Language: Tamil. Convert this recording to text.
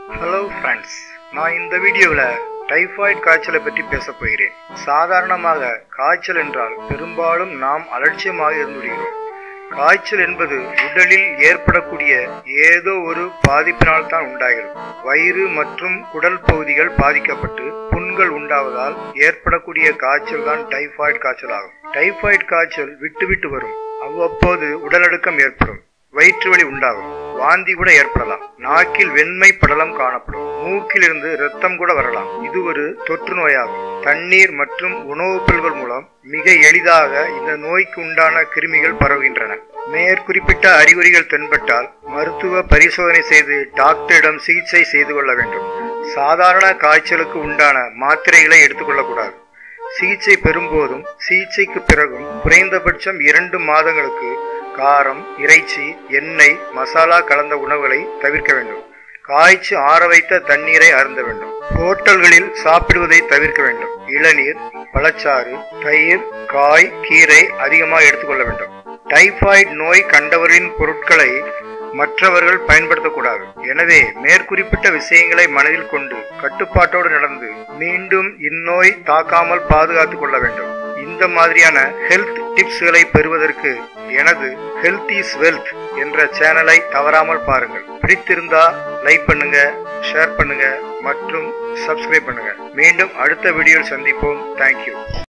ஹலோ ஃப்ரெண்ட்ஸ் நான் இந்த வீடியோவில் டைஃபாய்டு காய்ச்சலை பற்றி பேசப் போகிறேன் சாதாரணமாக காய்ச்சல் என்றால் பெரும்பாலும் நாம் அலட்சியமாக இருந்து விடுகிறோம் காய்ச்சல் என்பது உடலில் ஏற்படக்கூடிய ஏதோ ஒரு பாதிப்பினால் தான் உண்டாகிறது வயிறு மற்றும் குடல் பகுதிகள் பாதிக்கப்பட்டு புண்கள் உண்டாவதால் ஏற்படக்கூடிய காய்ச்சல் தான் டைஃபாய்டு காய்ச்சல் ஆகும் டைஃபாய்டு காய்ச்சல் விட்டு விட்டு வரும் அவ்வப்போது உடலடுக்கம் ஏற்படும் வயிற்று வலி உண்டாகும் வாந்தி கூட ஏற்படலாம் நாக்கில் வெண்மை படலம் காணப்படும் மூக்கிலிருந்து இரத்தம் கூட வரலாம் இது ஒரு தொற்று நோயாகும் தண்ணீர் மற்றும் உணவுப் பொருள்கள் மூலம் மிக எளிதாக இந்த நோய்க்கு உண்டான கிருமிகள் பரவுகின்றன மேற்குறிப்பிட்ட அறிகுறிகள் தென்பட்டால் மருத்துவ பரிசோதனை செய்து டாக்டரிடம் சிகிச்சை செய்து கொள்ள வேண்டும் சாதாரண காய்ச்சலுக்கு உண்டான மாத்திரைகளை எடுத்துக்கொள்ளக்கூடாது சிகிச்சை பெறும்போதும் சிகிச்சைக்கு பிறகும் குறைந்தபட்சம் இரண்டு மாதங்களுக்கு காரம் இறைச்சி எண்ணெய் மசாலா கலந்த உணவுகளை தவிர்க்க வேண்டும் காய்ச்சி ஆற வைத்த தண்ணீரை அருந்த வேண்டும் ஹோட்டல்களில் சாப்பிடுவதை தவிர்க்க வேண்டும் இளநீர் பழச்சாறு தயிர் காய் கீரை அதிகமாக எடுத்துக்கொள்ள வேண்டும் டைபாய்டு நோய் கண்டவரின் பொருட்களை மற்றவர்கள் பயன்படுத்தக்கூடாது எனவே மேற்குறிப்பிட்ட விஷயங்களை மனதில் கொண்டு கட்டுப்பாட்டோடு நடந்து மீண்டும் இந்நோய் தாக்காமல் பாதுகாத்துக் கொள்ள வேண்டும் இந்த மாதிரியான ஹெல்த் டிப்ஸ்களை பெறுவதற்கு எனது ஹெல்த் இஸ் வெல்த் என்ற சேனலை தவறாமல் பாருங்கள் பிடித்திருந்தா லைக் பண்ணுங்க ஷேர் பண்ணுங்க மற்றும் சப்ஸ்கிரைப் பண்ணுங்க மீண்டும் அடுத்த வீடியோவில் சந்திப்போம் தேங்க்யூ